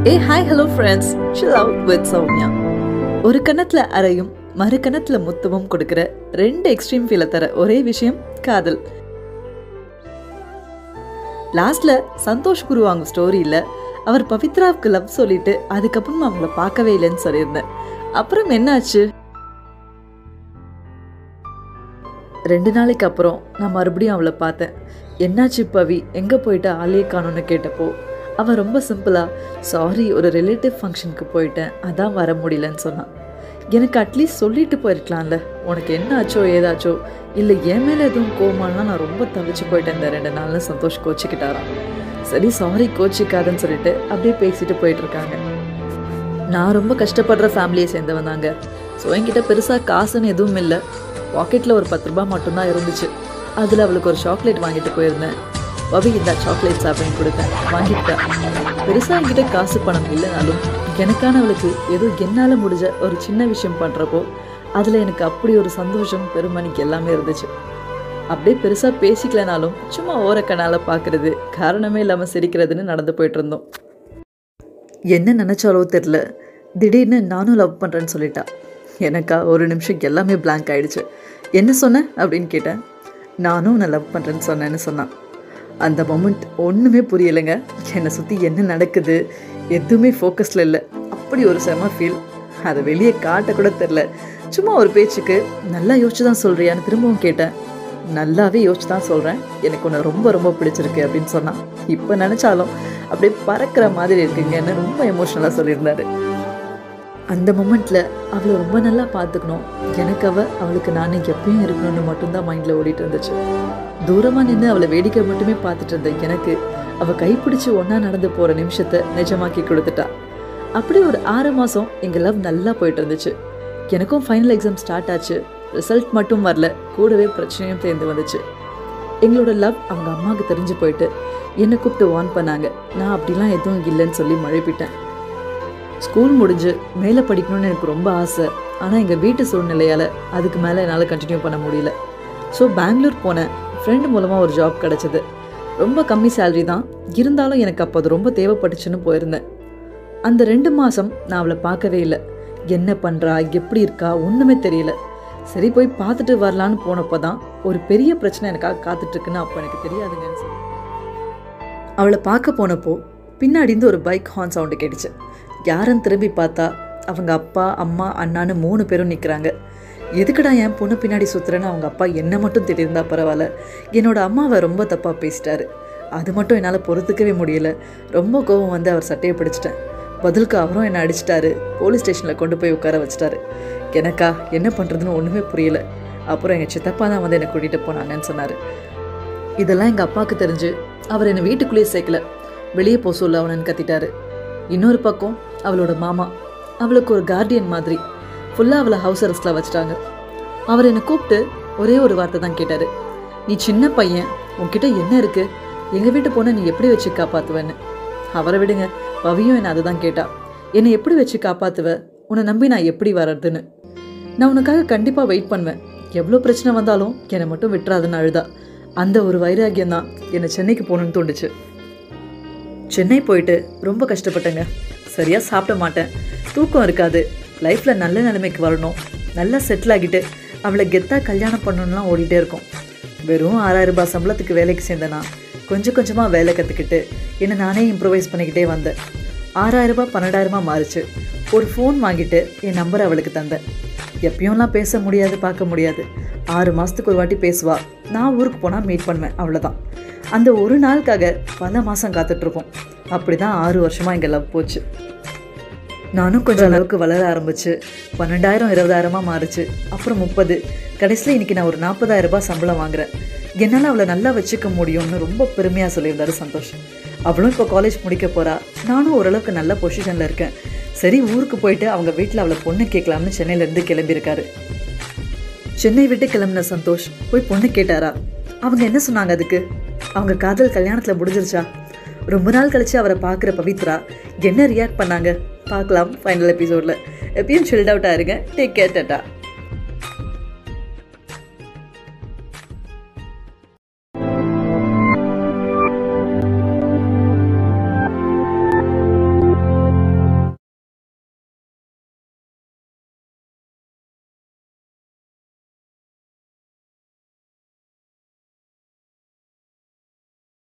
A hi hello friends chill out with Soumya ஒரு கணத்துல அறையும் மறு கணத்துல முத்தமும் கொடுக்கிற ரெண்டு எக்ஸ்ட்ரீம் ஃபீலை தர ஒரே விஷயம் காதல் லாஸ்ட்ல சந்தோஷ் குரு அவங்க ஸ்டோரியில் அவர் பவித்ராவுக்கு லவ் சொல்லிட்டு அதுக்கப்புறம் அவங்கள பார்க்கவே இல்லைன்னு சொல்லியிருந்தேன் அப்புறம் என்னாச்சு ரெண்டு நாளைக்கு அப்புறம் நான் மறுபடியும் அவளை பார்த்தேன் என்னாச்சு பவி எங்கே போயிட்டு ஆளே காணும்னு கேட்டப்போ அவன் ரொம்ப சிம்பிளாக சாரி ஒரு ரிலேட்டிவ் ஃபங்க்ஷனுக்கு போயிட்டேன் அதான் வர முடியலன்னு சொன்னான் எனக்கு அட்லீஸ்ட் சொல்லிட்டு போயிருக்கலாம்ல உனக்கு என்ன ஆச்சோ ஏதாச்சோ இல்லை என் மேலே எதுவும் கோமானா நான் ரொம்ப தவிச்சு போயிட்டேன் இந்த ரெண்டு நாள்னு சந்தோஷ் கோச்சிக்கிட்டாராம் சரி சாரி கோச்சிக்காதன்னு சொல்லிட்டு அப்படியே பேசிட்டு போயிட்டு இருக்காங்க நான் ரொம்ப கஷ்டப்படுற ஃபேமிலியை சேர்ந்தவன் தாங்க ஸோ என்கிட்ட பெருசாக காசுன்னு எதுவும் இல்லை பாக்கெட்டில் ஒரு பத்து ரூபாய் மட்டும்தான் இருந்துச்சு அதில் அவளுக்கு ஒரு சாக்லேட் வாங்கிட்டு போயிருந்தேன் பவி இந்த சாக்லேட் சாப்பிட்டு கொடுத்தேன் வாங்கிட்டா பெருசாக என்கிட்ட காசு பணம் இல்லைனாலும் எனக்கான அவளுக்கு ஏதோ என்னால் முடிஞ்ச ஒரு சின்ன விஷயம் பண்ணுறப்போ அதில் எனக்கு அப்படி ஒரு சந்தோஷம் பெருமணிக்கு எல்லாமே இருந்துச்சு அப்படியே பெருசாக பேசிக்கலனாலும் சும்மா ஓரக்கண்ணால் பார்க்குறது காரணமே இல்லாமல் சிரிக்கிறதுன்னு நடந்து போயிட்டு இருந்தோம் என்ன நினச்சாலோ தெரில திடீர்னு நானும் லவ் பண்ணுறேன்னு சொல்லிட்டா எனக்கா ஒரு நிமிஷம் எல்லாமே blank ஆயிடுச்சு என்ன சொன்ன அப்படின்னு கேட்டேன் நானும் உன்னை லவ் பண்ணுறேன்னு சொன்னேன்னு சொன்னான் அந்த மொமெண்ட் ஒன்றுமே புரியலைங்க என்னை சுற்றி என்ன நடக்குது எதுவுமே ஃபோக்கஸில் இல்லை அப்படி ஒரு செம ஃபீல் அதை வெளியே காட்ட கூட தெரில சும்மா ஒரு பேச்சுக்கு நல்லா யோசிச்சு தான் சொல்கிறியான்னு திரும்பவும் கேட்டேன் நல்லாவே யோசிச்சு தான் சொல்கிறேன் எனக்கு உன்னை ரொம்ப ரொம்ப பிடிச்சிருக்கு அப்படின்னு சொன்னான் இப்போ நினச்சாலும் அப்படியே பறக்கிற மாதிரி இருக்குங்கன்னு ரொம்ப எமோஷ்னலாக சொல்லியிருந்தாரு அந்த மொமெண்ட்டில் அவளை ரொம்ப நல்லா பார்த்துக்கணும் எனக்கு அவ அவளுக்கு நானே எப்பயும் இருக்கணும்னு மட்டும்தான் மைண்டில் ஓடிட்டு இருந்துச்சு தூரமாக நின்று அவளை வேடிக்கை மட்டுமே பார்த்துட்டு இருந்த எனக்கு அவள் கைப்பிடிச்சு ஒன்றா நடந்து போகிற நிமிஷத்தை நிஜமாக்கி கொடுத்துட்டா அப்படி ஒரு ஆறு மாதம் எங்கள் லவ் நல்லா போயிட்டு இருந்துச்சு எனக்கும் ஃபைனல் எக்ஸாம் ஸ்டார்ட் ஆச்சு ரிசல்ட் மட்டும் வரல கூடவே பிரச்சனையும் சேர்ந்து வந்துச்சு எங்களோட லவ் அவங்க அம்மாவுக்கு தெரிஞ்சு போயிட்டு என்னை கூப்பிட்டு வார்ன் பண்ணாங்க நான் அப்படிலாம் எதுவும் இல்லைன்னு சொல்லி மழைப்பிட்டேன் ஸ்கூல் முடிஞ்சு மேலே படிக்கணும்னு எனக்கு ரொம்ப ஆசை ஆனால் எங்கள் வீட்டு சூழ்நிலையால் அதுக்கு மேலே என்னால் கண்டினியூ பண்ண முடியல ஸோ பெங்களூர் போனேன் ஃப்ரெண்டு மூலமாக ஒரு ஜாப் கிடச்சிது ரொம்ப கம்மி சேலரி தான் இருந்தாலும் எனக்கு அப்போ அது ரொம்ப தேவைப்பட்டுச்சுன்னு போயிருந்தேன் அந்த ரெண்டு மாதம் நான் அவளை பார்க்கவே இல்லை என்ன பண்ணுறா எப்படி இருக்கா ஒன்றுமே தெரியல சரி போய் பார்த்துட்டு வரலான்னு போனப்போ தான் ஒரு பெரிய பிரச்சனை எனக்காக காத்துட்ருக்குன்னு அப்போ எனக்கு தெரியாதுங்கன்னு சொல்லி அவளை பார்க்க போனப்போ பின்னாடி இருந்து ஒரு பைக் ஹார்ன் சவுண்டு கேட்டுச்சு யாருன்னு திரும்பி பார்த்தா அவங்க அப்பா அம்மா அண்ணான்னு மூணு பேரும் நிற்கிறாங்க எதுக்குடா என் பொண்ணு பின்னாடி சுற்றுறேன்னு அவங்க அப்பா என்ன மட்டும் திட்டிருந்தா பரவாயில்ல என்னோட அம்மாவை ரொம்ப தப்பாக பேசிட்டாரு அது மட்டும் என்னால் பொறுத்துக்கவே முடியல ரொம்ப கோவம் வந்து அவர் சட்டையை பிடிச்சிட்டேன் பதிலுக்கு அவரும் என்னை அடிச்சிட்டாரு போலீஸ் ஸ்டேஷனில் கொண்டு போய் உட்கார வச்சிட்டாரு எனக்கா என்ன பண்ணுறதுன்னு ஒன்றுமே புரியல அப்புறம் எங்கள் சித்தப்பா தான் வந்து என்னை கூட்டிகிட்டு போனாங்கன்னு சொன்னார் இதெல்லாம் எங்கள் அப்பாவுக்கு தெரிஞ்சு அவர் என்னை வீட்டுக்குள்ளேயே சேர்க்கல வெளியே போக சொல்ல அவனன்னு கத்திட்டாரு இன்னொரு பக்கம் அவளோட மாமா அவளுக்கு ஒரு கார்டியன் மாதிரி ஃபுல்லாக அவளை ஹவுஸ் அரெஸ்ட்டில் வச்சுட்டாங்க அவர் என்னை கூப்பிட்டு ஒரே ஒரு வார்த்தை தான் கேட்டார் நீ சின்ன பையன் உன்கிட்ட என்ன இருக்கு எங்கள் வீட்டு பொண்ணை நீ எப்படி வச்சு காப்பாற்றுவேன்னு அவரை விடுங்க பவியும் என்னை அதை தான் கேட்டா என்னை எப்படி வச்சு காப்பாற்றுவ உன்னை நம்பி நான் எப்படி வர்றதுன்னு நான் உனக்காக கண்டிப்பாக வெயிட் பண்ணுவேன் எவ்வளோ பிரச்சனை வந்தாலும் என்னை மட்டும் விட்டுறாதுன்னு அழுதா அந்த ஒரு வைராகியம் தான் என்னை சென்னைக்கு போகணுன்னு தோண்டுச்சு சென்னை போயிட்டு ரொம்ப கஷ்டப்பட்டேங்க சரியாக சாப்பிட மாட்டேன் தூக்கம் இருக்காது லைஃப்பில் நல்ல நிலைமைக்கு வரணும் நல்லா செட்டில் ஆகிட்டு அவளை கெத்தாக கல்யாணம் பண்ணணும்லாம் ஓடிட்டே இருக்கும் வெறும் ஆறாயிரம் ரூபாய் சம்பளத்துக்கு வேலைக்கு சேர்ந்தேனா கொஞ்சம் கொஞ்சமாக வேலை கற்றுக்கிட்டு என்னை நானே இம்ப்ரூவைஸ் பண்ணிக்கிட்டே வந்தேன் ஆறாயிரம் ரூபாய் பன்னெண்டாயிரமா மாறுச்சு ஒரு ஃபோன் வாங்கிட்டு என் நம்பரை அவளுக்கு தந்தேன் எப்பயும்லாம் பேச முடியாது பார்க்க முடியாது ஆறு மாதத்துக்கு ஒரு வாட்டி பேசுவா நான் ஊருக்கு போனால் மீட் பண்ணுவேன் அவ்வளோதான் அந்த ஒரு நாளுக்காக பல மாதம் காத்துட்ருக்கோம் அப்படி தான் ஆறு வருஷமாக எங்கள் லவ் போச்சு நானும் கொஞ்சம் அளவுக்கு வளர ஆரம்பிச்சு பன்னெண்டாயிரம் இருபதாயிரமா மாறுச்சு அப்புறம் முப்பது கடைசியில் இன்னைக்கு நான் ஒரு நாற்பதாயிரம் ரூபாய் சம்பளம் வாங்குறேன் என்னால் அவளை நல்லா வச்சுக்க முடியும்னு ரொம்ப பெருமையாக சொல்லியிருந்தாரு சந்தோஷ் அவளும் இப்போ காலேஜ் முடிக்க போறா நானும் ஓரளவுக்கு நல்ல பொசிஷனில் இருக்கேன் சரி ஊருக்கு போயிட்டு அவங்க வீட்டில் அவளை பொண்ணு கேட்கலாம்னு சென்னையிலேருந்து கிளம்பியிருக்காரு சென்னை விட்டு கிளம்பின சந்தோஷ் போய் பொண்ணு கேட்டாரா அவங்க என்ன சொன்னாங்க அதுக்கு அவங்க காதல் கல்யாணத்தில் முடிஞ்சிருச்சா ரொம்ப நாள் கழிச்சு அவரை பார்க்குற பவித்ரா என்ன ரியாக்ட் பண்ணாங்க பார்க்கலாம் ஃபைனல் எபிசோடில் எப்பயும் சில்ட் அவுட்டாக இருங்க டேக் கேர் டாட்டா